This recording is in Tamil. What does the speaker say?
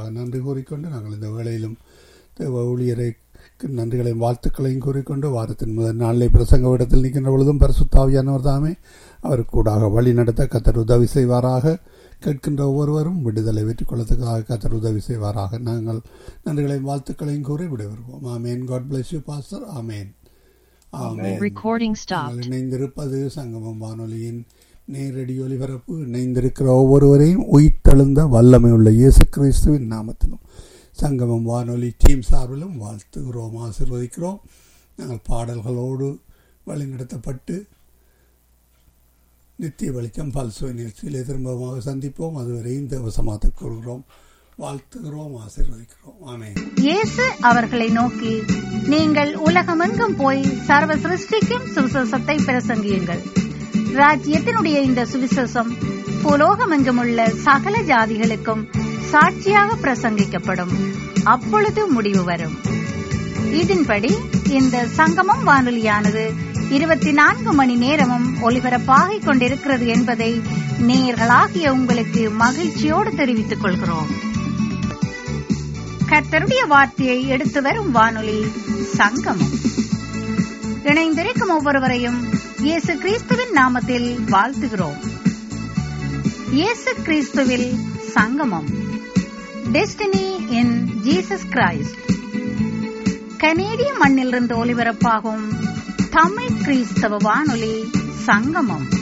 நன்றி கூறிக்கொண்டு நாங்கள் இந்த வேளையிலும் தேவ ஊழியரை நன்றிகளையும் வாழ்த்துக்களையும் கூறிக்கொண்டு வாரத்தின் முதல் நாளிலே பிரசங்க இடத்தில் நிற்கின்ற பொழுதும் பரிசுத்தாவியானவர் தாமே அவர் கூடாக வழி நடத்த கத்தர் உதவி செய்வாராக கேட்கின்ற ஒவ்வொருவரும் விடுதலை வெற்றிக் கொள்ளத்துக்காக கத்தர் உதவி செய்வாராக நாங்கள் நன்றிகளையும் வாழ்த்துக்களையும் கூறி விடைபெறுவோம் amen God bless you pastor amen amen Recording நாங்கள் stopped. இணைந்திருப்பது சங்கமம் வானொலியின் நேரடி ஒலிபரப்பு இணைந்திருக்கிற ஒவ்வொருவரையும் உயிர்த்தெழுந்த வல்லமை உள்ள இயேசு கிறிஸ்துவின் நாமத்திலும் சங்கமம் வானொலி டீம் சார்பிலும் வாழ்த்துகிறோம் ஆசீர்வதிக்கிறோம் நாங்கள் பாடல்களோடு வழிநடத்தப்பட்டு நித்திய வெளிச்சம் பல்சுவை நிகழ்ச்சியிலே திரும்பமாக சந்திப்போம் அதுவரையும் தேவசமாத்து கூறுகிறோம் வாழ்த்துகிறோம் ஆசீர்வதிக்கிறோம் ஆமென் இயேசு அவர்களை நோக்கி நீங்கள் உலகமெங்கும் போய் சர்வ சிருஷ்டிக்கும் சுவிசேஷத்தை பிரசங்கியுங்கள் ராஜ்யத்தினுடைய இந்த சுவிசேஷம் புலோகமெங்கும் உள்ள சகல ஜாதிகளுக்கும் சாட்சியாக பிரசங்கிக்கப்படும் அப்பொழுது முடிவு வரும் இதன்படி இந்த சங்கமம் வானொலியானது இருபத்தி நான்கு மணி நேரமும் ஒலிபரப்பாகிக் கொண்டிருக்கிறது என்பதை நேயர்களாகிய உங்களுக்கு மகிழ்ச்சியோடு தெரிவித்துக் கொள்கிறோம் கர்த்தருடைய வார்த்தையை எடுத்து வரும் வானொலி சங்கமம் இணைந்திருக்கும் ஒவ்வொருவரையும் இயேசு கிறிஸ்துவின் நாமத்தில் வாழ்த்துகிறோம் இயேசு கிறிஸ்துவில் சங்கமம் டெஸ்டினி இன் ஜீசஸ் கிரைஸ்ட் கனேடிய மண்ணிலிருந்து ஒலிபரப்பாகும் தமிழ் கிறிஸ்தவ வானொலி சங்கமம்